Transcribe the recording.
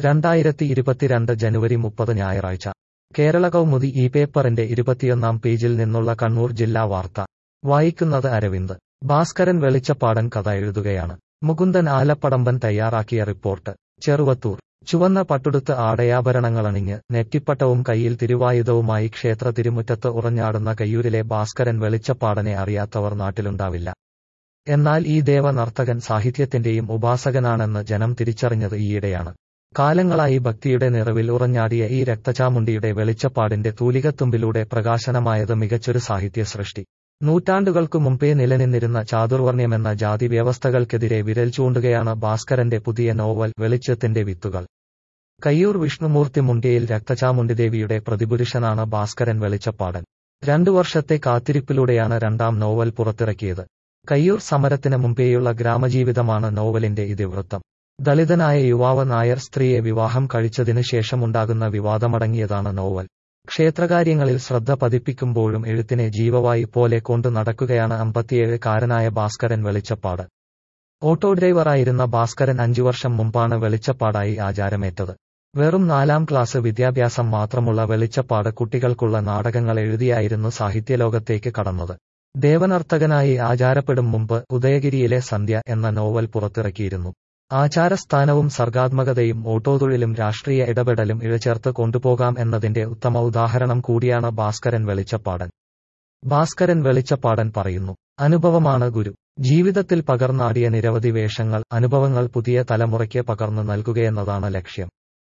രണ്ടായിരത്തി ഇരുപത്തിരണ്ട് ജനുവരി മുപ്പത് ഞായറാഴ്ച കേരള കൗമുദി ഈ പേപ്പറിന്റെ ഇരുപത്തിയൊന്നാം പേജിൽ നിന്നുള്ള കണ്ണൂർ ജില്ലാ വാർത്ത വായിക്കുന്നത് അരവിന്ദ് ഭാസ്കരൻ വെളിച്ചപ്പാടൻ കഥ എഴുതുകയാണ് മുകുന്ദൻ ആലപ്പടമ്പൻ തയ്യാറാക്കിയ റിപ്പോർട്ട് ചെറുവത്തൂർ ചുവന്ന പട്ടുടുത്ത് ആടയാഭരണങ്ങളണിഞ്ഞ് നെറ്റിപ്പട്ടവും കയ്യിൽ തിരുവായുധവുമായി ക്ഷേത്ര തിരുമുറ്റത്ത് ഉറഞ്ഞാടുന്ന കയ്യൂരിലെ ഭാസ്കരൻ വെളിച്ചപ്പാടനെ അറിയാത്തവർ നാട്ടിലുണ്ടാവില്ല എന്നാൽ ഈ ദേവനർത്തകൻ സാഹിത്യത്തിന്റെയും ഉപാസകനാണെന്ന് ജനം തിരിച്ചറിഞ്ഞത് ഈയിടെയാണ് കാലങ്ങളായി ഭക്തിയുടെ നിറവിൽ ഉറഞ്ഞാടിയ ഈ രക്തചാമുണ്ടിയുടെ വെളിച്ചപ്പാടിന്റെ തൂലികത്തുമ്പിലൂടെ പ്രകാശനമായത് മികച്ചൊരു സാഹിത്യ സൃഷ്ടി നൂറ്റാണ്ടുകൾക്കു മുമ്പേ നിലനിന്നിരുന്ന ചാതുർവർണ്ണ്യമെന്ന ജാതി വ്യവസ്ഥകൾക്കെതിരെ വിരൽ ചൂണ്ടുകയാണ് ഭാസ്കരന്റെ പുതിയ നോവൽ വെളിച്ചത്തിന്റെ വിത്തുകൾ കയ്യൂർ വിഷ്ണുമൂർത്തി മുണ്ടിയിൽ രക്തചാമുണ്ടിദേവിയുടെ പ്രതിപുരുഷനാണ് ഭാസ്കരൻ വെളിച്ചപ്പാടൻ രണ്ടു വർഷത്തെ കാത്തിരിപ്പിലൂടെയാണ് രണ്ടാം നോവൽ പുറത്തിറക്കിയത് കയ്യൂർ സമരത്തിന് മുമ്പേയുള്ള ഗ്രാമജീവിതമാണ് നോവലിന്റെ ഇതിവൃത്തം ദളിതനായ യുവാവ് നായർ സ്ത്രീയെ വിവാഹം കഴിച്ചതിനു ശേഷമുണ്ടാകുന്ന വിവാദമടങ്ങിയതാണ് നോവൽ ക്ഷേത്രകാര്യങ്ങളിൽ ശ്രദ്ധ പതിപ്പിക്കുമ്പോഴും എഴുത്തിനെ ജീവവായി പോലെ കൊണ്ടു നടക്കുകയാണ് അമ്പത്തിയേഴ് കാരനായ ഭാസ്കരൻ വെളിച്ചപ്പാട് ഓട്ടോ ഡ്രൈവറായിരുന്ന ഭാസ്കരൻ അഞ്ചു വർഷം മുമ്പാണ് വെളിച്ചപ്പാടായി ആചാരമേറ്റത് വെറും നാലാം ക്ലാസ് വിദ്യാഭ്യാസം മാത്രമുള്ള വെളിച്ചപ്പാട് കുട്ടികൾക്കുള്ള നാടകങ്ങൾ എഴുതിയായിരുന്നു സാഹിത്യലോകത്തേക്ക് കടന്നത് ദേവനർത്തകനായി ആചാരപ്പെടും മുമ്പ് ഉദയഗിരിയിലെ സന്ധ്യ എന്ന നോവൽ പുറത്തിറക്കിയിരുന്നു ആചാരസ്ഥാനവും സർഗാത്മകതയും ഓട്ടോതൊഴിലും രാഷ്ട്രീയ ഇടപെടലും ഇഴചേർത്ത് കൊണ്ടുപോകാം എന്നതിന്റെ ഉത്തമ ഉദാഹരണം കൂടിയാണ് ഭാസ്കരൻ വെളിച്ചപ്പാടൻ ഭാസ്കരൻ വെളിച്ചപ്പാടൻ പറയുന്നു അനുഭവമാണ് ഗുരു ജീവിതത്തിൽ പകർന്നാടിയ നിരവധി വേഷങ്ങൾ അനുഭവങ്ങൾ പുതിയ തലമുറയ്ക്ക് പകർന്നു നൽകുകയെന്നതാണ് ലക്ഷ്യം